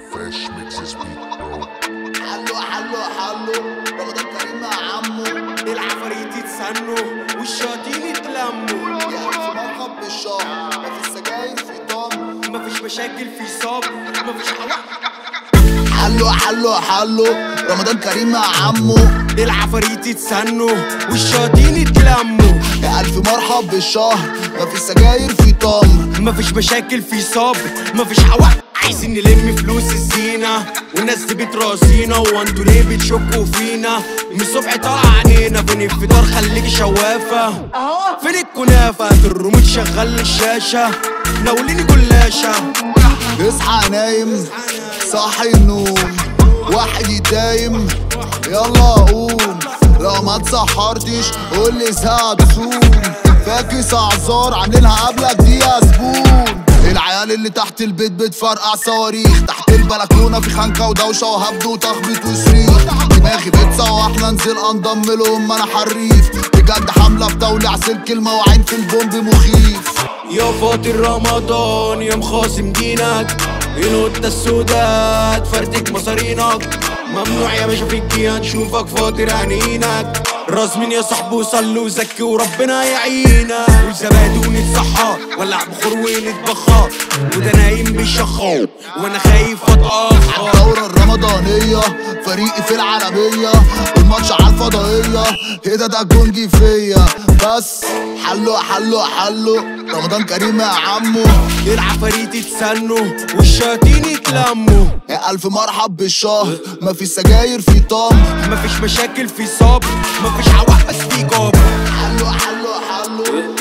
Fresh mixes beat, bro. حلو حلو حلو رمضان كريم مع عمو العفاريت يتسنوا والشياطين يتلموا يا ألف مرحب بالشهر ما في السجاير في طم مفيش مشاكل في صبر مفيش حوار حلو حلو حلو رمضان كريم مع عمو العفاريت يتسنوا والشياطين يتلموا يا ألف مرحب بالشهر ما في السجاير في طم مفيش مشاكل في صبر مفيش حوار عايزين نلم فلوس الزينة والناس دي بتراسينا وانتوا ليه بتشكوا فينا من الصبح طالع عينينا فين الفطار خليكي شوافة فين الكنافة في الريموت شغال الشاشة ناوليني جلاشة اصحى نايم صاحي النوم واحد يتايم يلا قوم لو ما تصحرتش قولي ساعة تصوم فاكس اعذار عاملينها قبلك دي يا زبون العيال اللي تحت البيت بتفرقع صواريخ تحت البلكونه في خنكه ودوشه وهبد وتخبيط وصريخ دماغي بتصوح انزل انضم لهم انا حريف بجد حمله بتولع سلك المواعين في البومب مخيف يا فاطر رمضان يا مخاصم دينك القطة السوداء تفرتك مصارينك ممنوع يا باشا فيك هنشوفك فاطر عينينك راسمين يا صاحبي وصلي وزكي وربنا يعينك والزبادي ونتصحى ولع بخور ونتبخر وده نايم بالشخار وانا خايف اتأخر الدورة الرمضانية فريقي في العربية والماتش على الفضائية ايه ده ده الجونجي فيا بس حلو حلو حلو رمضان كريم يا عمو العفاريت يتسنوا والشياطين يتلموا يا ألف مرحب بالشهر ما في سجاير في طم مفيش مشاكل في صبر مفيش عوق بس في جبر حلو حلو حلو